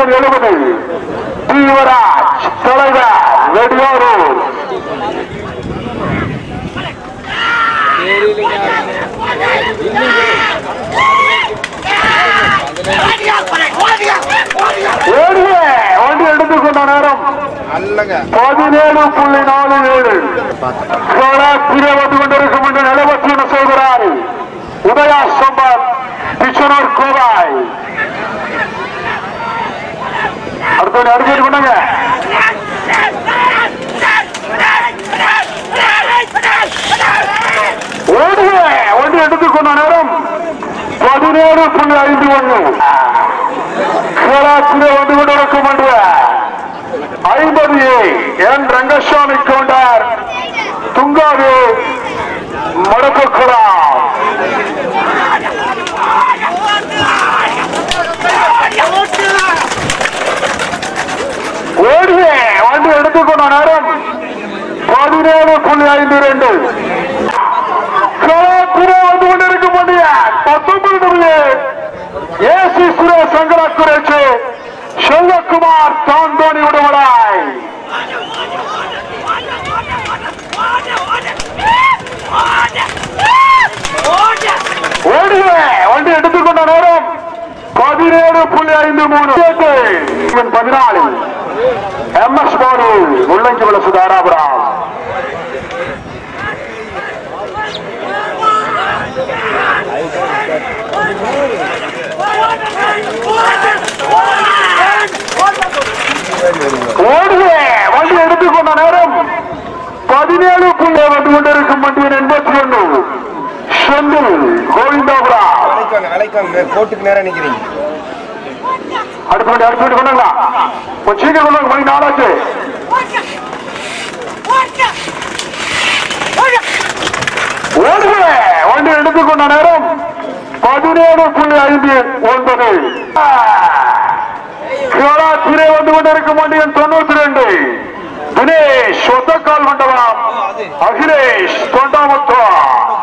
மணியன் எழுபது தீவராஜ் தலைவர் வெடியோரூர் ஓடிய வண்டி எடுத்துக்கொண்ட நேரம் அல்லங்க பதினேழு புள்ளி நாலு ஏழு சோழாத்திரை வந்து கொண்டிருக்கும் என்று நிலவற்றின செய்கிறார் உதயா சம்பத் கிஷனூர் கோவாய் அடுத்த அடுத்து கொண்டாங்க ஓடுக வண்டி எடுத்துக்கொண்ட நேரம் பதினேழு புள்ளி ஐந்து ஒன்று சோழாத்திரை வந்து கொண்டிருக்கும் என்று ஐம்பது என் ரங்கசாமி கவுண்டர் துங்காது மடப்புக்குளம் ஓடிய வண்டி எடுத்துக்கொண்ட நேரம் பதினேழு புள்ளி ஐந்து ரெண்டு கலாத்துறை வந்து கொண்டிருக்கும் வண்டிய பத்தொன்பது ஏசி சுரேஷ் சங்கர குறைச்சு செல்வகுமார் தாந்தோணி விடுவடாய் ஓடுக வண்டி எடுத்துக்கொண்ட நேரம் பதினேழு புள்ளி ஐந்து மூணு இவன் பதினாலு எம் எஸ் பாலு முள்ளங்கி விளசு தாராபுரம் ஓடுக வண்டி எடுத்துக்கொண்ட நேரம் பதினேழு புள்ளி வந்து கொண்டிருக்கும் வண்டியின் எண்பத்தி ஒன்று செந்தில் கோவிந்தாபுரம் அழைக்காங்க அழைக்காங்க கோட்டுக்கு நேரம் நிக்கிறீங்க அடுத்த வண்டி அடுத்த வண்டி கொண்டாங்களா கொஞ்சம் சீக்கிரம் கொண்டாங்க மணி நாளாச்சு ஓடுக வண்டி எடுத்துக்கொண்ட நேரம் பதினேழு புள்ளி ஐந்து ஒன்பது சிவராத்திரி வந்து கொண்டிருக்கும் வண்டியின் தொண்ணூத்தி ரெண்டு தினேஷ் ஒத்தக்கால் மண்டபம் அகிலேஷ் தொண்டாமுத்தம்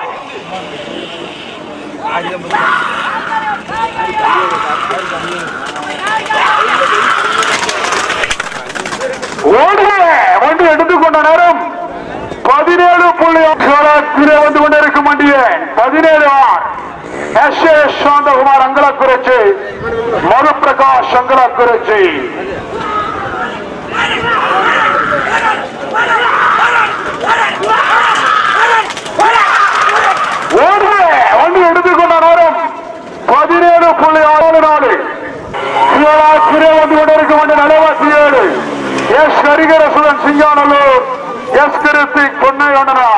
ஓடுக வண்டி எடுத்துக்கொண்ட நேரம் பதினேழு புள்ளி சிவராத்திரி வந்து கொண்டிருக்கும் வண்டியை பதினேழு R S A Santhakumar Angalakurichi Maruprakash Angalakurichi ஓடுக வண்டி எடுத்துக்கொண்ட நேரம் பதினேழு புள்ளி ஆறு நாலு சிவராத்திரி வந்து கொண்டிருக்கும் வண்டி நலவாசி ஏழு எஸ் ஹரிகரசுதன் சிங்கானல்லூர் எஸ் கிருத்திக் பொன்னையொண்டனா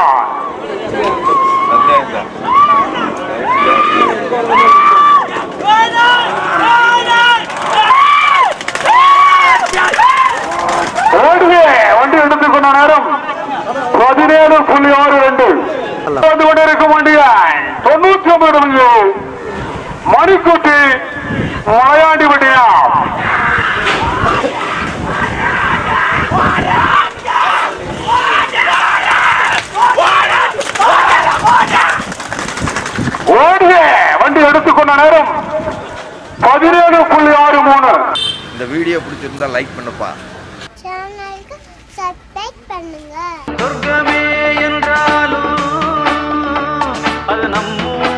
ஓடுக வண்டி எடுத்துக்கொண்ட நேரம் பதினேழு புள்ளி ஆறு ரெண்டு வந்து கொண்டிருக்கும் வண்டிய தொண்ணூத்தி ஒன்பது மணி மணிக்கூட்டி மலையாண்டி வண்டியா ஓடிய வண்டி எடுத்துக்கொண்ட நேரம் பதினேழு புள்ளி ஆறு மூணு இந்த வீடியோ பிடிச்சிருந்தா லைக் பண்ணுப்பா சேனலுக்கு சப்ஸ்கிரைப் பண்ணுங்க சொர்க்கமே என்றாலும் அது நம்மூர்